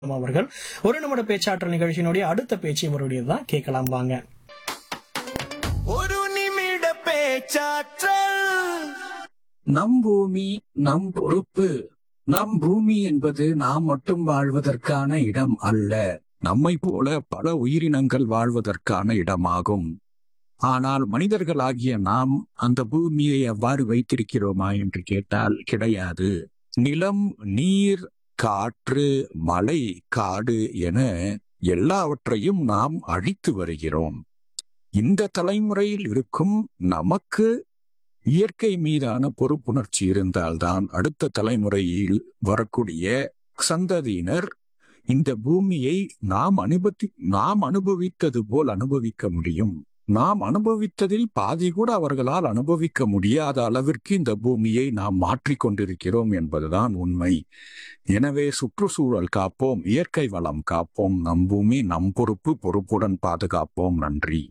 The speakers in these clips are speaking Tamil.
அவர்கள் ஒரு நிமிட பேச்சாற்றல் நிகழ்ச்சியினுடைய அடுத்த பேச்சு இவருடையதுதான் கேட்கலாம் வாங்க ஒரு நிமிட பேச்சாற்றல் நம் பூமி நம் பொறுப்பு நம் பூமி என்பது நாம் மட்டும் வாழ்வதற்கான இடம் அல்ல நம்மை போல பல உயிரினங்கள் வாழ்வதற்கான இடமாகும் ஆனால் மனிதர்களாகிய நாம் அந்த பூமியை எவ்வாறு வைத்திருக்கிறோமா என்று கேட்டால் கிடையாது நிலம் நீர் காற்று மலை காடு என எல்லாவற்றையும் நாம் அழித்து வருகிறோம் இந்த தலைமுறையில் இருக்கும் நமக்கு இயற்கை மீதான பொறுப்புணர்ச்சி இருந்தால்தான் அடுத்த தலைமுறையில் வரக்கூடிய சந்ததியினர் இந்த பூமியை நாம் அனுபவி நாம் அனுபவித்தது போல் அனுபவிக்க முடியும் நாம் அனுபவித்ததில் பாதி கூட அவர்களால் அனுபவிக்க முடியாத அளவிற்கு இந்த பூமியை நாம் மாற்றிக் கொண்டிருக்கிறோம் என்பதுதான் உண்மை எனவே சுற்றுச்சூழல் காப்போம் இயற்கை வளம் காப்போம் நம் பூமி நம் பொறுப்பு பொறுப்புடன் பாதுகாப்போம் நன்றி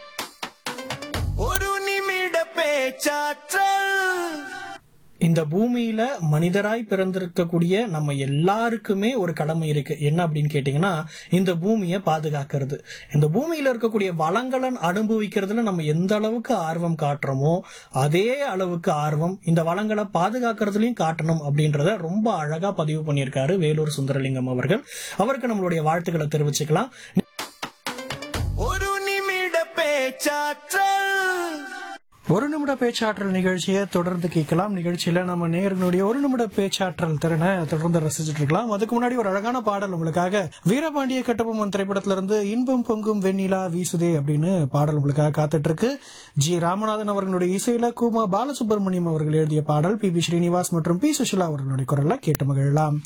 ஒரு நிமிட பேச்சாற்றல் இந்த பூமியில மனிதராய் பிறந்திருக்கக்கூடிய நம்ம எல்லாருக்குமே ஒரு கடமை இருக்கு என்ன அப்படின்னு கேட்டீங்கன்னா இந்த பூமியை பாதுகாக்கிறது இந்த பூமியில இருக்கக்கூடிய வளங்களை அனுபவிக்கிறதுல நம்ம எந்த அளவுக்கு ஆர்வம் காட்டுறோமோ அதே அளவுக்கு ஆர்வம் இந்த வளங்களை பாதுகாக்கிறதுலயும் காட்டணும் அப்படின்றத ரொம்ப அழகா பதிவு பண்ணியிருக்காரு வேலூர் சுந்தரலிங்கம் அவர்கள் அவருக்கு நம்மளுடைய வாழ்த்துக்களை தெரிவிச்சுக்கலாம் ஒரு நிமிட பேச்சாற்றல் ஒரு நிமிட பேச்சாற்றல் நிகழ்ச்சியை தொடர்ந்து கேட்கலாம் நிகழ்ச்சியில நம்ம நேர்களுடைய ஒரு நிமிட பேச்சாற்றல் திறனை தொடர்ந்து ரசிச்சுட்டு இருக்கலாம் அதுக்கு முன்னாடி ஒரு அழகான பாடல் உங்களுக்காக வீரபாண்டிய கட்டபொம்மன் திரைப்படத்துல இருந்து இன்பம் பொங்கும் வெண்ணிலா வீசுதே அப்படின்னு பாடல் உங்களுக்காக காத்துட்டு இருக்கு ஜி ராமநாதன் அவர்களுடைய இசையில குமா பாலசுப்ரமணியம் அவர்கள் எழுதிய பாடல் பி பி ஸ்ரீனிவாஸ் மற்றும் பி சுஷிலா அவர்களுடைய குரல்ல கேட்டு மகிழலாம்